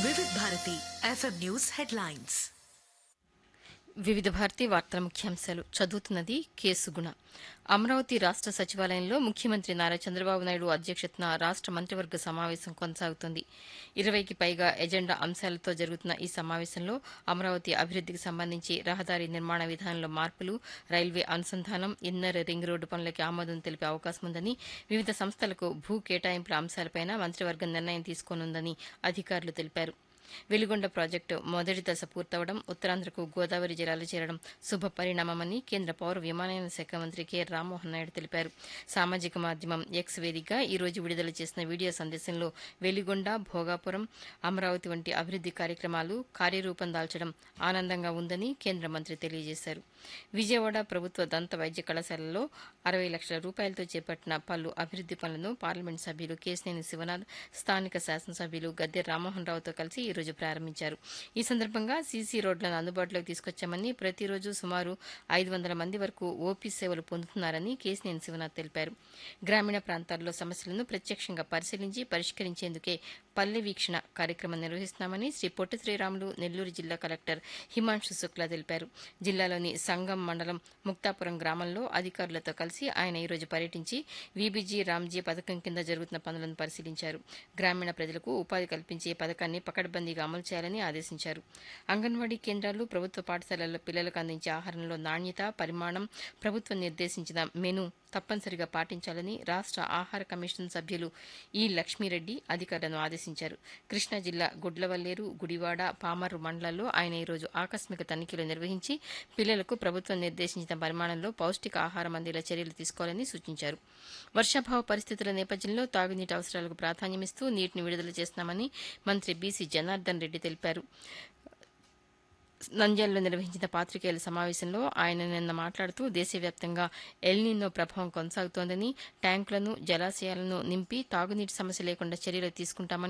వివిధ Bharati FM news headlines వివిధ భారతి వార్తల ముఖ్యాంశాలు చదువుతున్నది కేసుగుణ అమరావతి రాష్ట సచివాలయంలో ముఖ్యమంత్రి నారా చంద్రబాబు నాయుడు అధ్యక్షతన రాష్ట మంత్రివర్గ సమావేశం కొనసాగుతోంది ఇరవైకి పైగా ఎజెండా అంశాలతో జరుగుతున్న ఈ సమావేశంలో అమరావతి అభివృద్దికి సంబంధించి రహదారి నిర్మాణ విధానంలో మార్పులు రైల్వే అనుసంధానం ఇన్నర్ రింగ్ రోడ్డు పనులకి ఆమోదం తెలిపే అవకాశం ఉందని వివిధ సంస్థలకు భూ కేటాయింపుల అంశాలపైన మంత్రివర్గం నిర్ణయం తీసుకోనుందని అధికారులు తెలిపారు వెలిగొండ ప్రాజెక్టు మొదటి దశ పూర్తవడం ఉత్తరాంధ్రకు గోదావరి జలాలు చేరడం శుభ పరిణామమని కేంద్ర పౌర విమానయాన శాఖ మంత్రి కె రామ్మోహన్ నాయుడు తెలిపారు సామాజిక మాధ్యమం ఎక్స్ వేదికగా ఈ రోజు విడుదల చేసిన వీడియో సందేశంలో వెలిగొండ భోగాపురం అమరావతి వంటి అభివృద్ది కార్యక్రమాలు కార్యరూపం దాల్చడం ఆనందంగా ఉందని కేంద్ర మంత్రి తెలియజేశారు విజయవాడ ప్రభుత్వ దంత వైద్య కళాశాలలో అరవై లక్షల రూపాయలతో చేపట్టిన పలు అభివృద్ది పనులను పార్లమెంట్ సభ్యులు కేశినేని శివనాథ్ స్థానిక శాసనసభ్యులు గద్దె రామ్మోహన్ రావుతో కలిసి ఈ రోజు ప్రారంభించారు ఈ సందర్భంగా సీసీ రోడ్లను అందుబాటులోకి తీసుకొచ్చామని ప్రతిరోజు సుమారు ఐదు వందల మంది వరకు ఓపీ సేవలు పొందుతున్నారని కేశినేని శివనాథ్ తెలిపారు గ్రామీణ ప్రాంతాల్లో సమస్యలను ప్రత్యక్షంగా పరిశీలించి పరిష్కరించేందుకే పల్లె వీక్షణ కార్యక్రమం నిర్వహిస్తున్నామని శ్రీ పొట్టి శ్రీరాములు నెల్లూరు జిల్లా కలెక్టర్ హిమాంశు శుక్లా తెలిపారు జిల్లాలోని సంగం మండలం ముక్తాపురం గ్రామంలో అధికారులతో కలిసి ఆయన ఈరోజు పర్యటించి వీబీజీ రామ్జీ పథకం కింద జరుగుతున్న పనులను పరిశీలించారు గ్రామీణ ప్రజలకు ఉపాధి కల్పించే పథకాన్ని పకడ్బందీగా అమలు చేయాలని ఆదేశించారు అంగన్వాడీ కేంద్రాలు ప్రభుత్వ పాఠశాలల్లో పిల్లలకు అందించే ఆహారంలో నాణ్యత పరిమాణం ప్రభుత్వం నిర్దేశించిన మెను తప్పనిసరిగా పాటించాలని రాష్ట ఆహార కమిషన్ సభ్యులు ఈ లక్ష్మీరెడ్డి అధికారులను ఆదేశించారు కృష్ణా జిల్లా గుడ్లవల్లేరు గుడివాడ పామర్రు మండలాల్లో ఆయన ఈరోజు ఆకస్మిక తనిఖీలు నిర్వహించి పిల్లలకు ప్రభుత్వం నిర్దేశించిన పరిమాణంలో పౌష్టిక ఆహారం అందేలా చర్యలు తీసుకోవాలని సూచించారు వర్షాభావ పరిస్థితుల నేపథ్యంలో తాగునీటి అవసరాలకు ప్రాధాన్యమిస్తూ నీటిని విడుదల చేస్తున్నామని మంత్రి బీసీ జనార్దన్ రెడ్డి తెలిపారు నంద్యాలలో నిర్వహించిన పాత్రికేయుల సమావేశంలో ఆయన నిన్న మాట్లాడుతూ దేశవ్యాప్తంగా ఎల్నినో ప్రభావం కొనసాగుతోందని ట్యాంకులను జలాశయాలను నింపి తాగునీటి సమస్య లేకుండా చర్యలు తీసుకుంటామని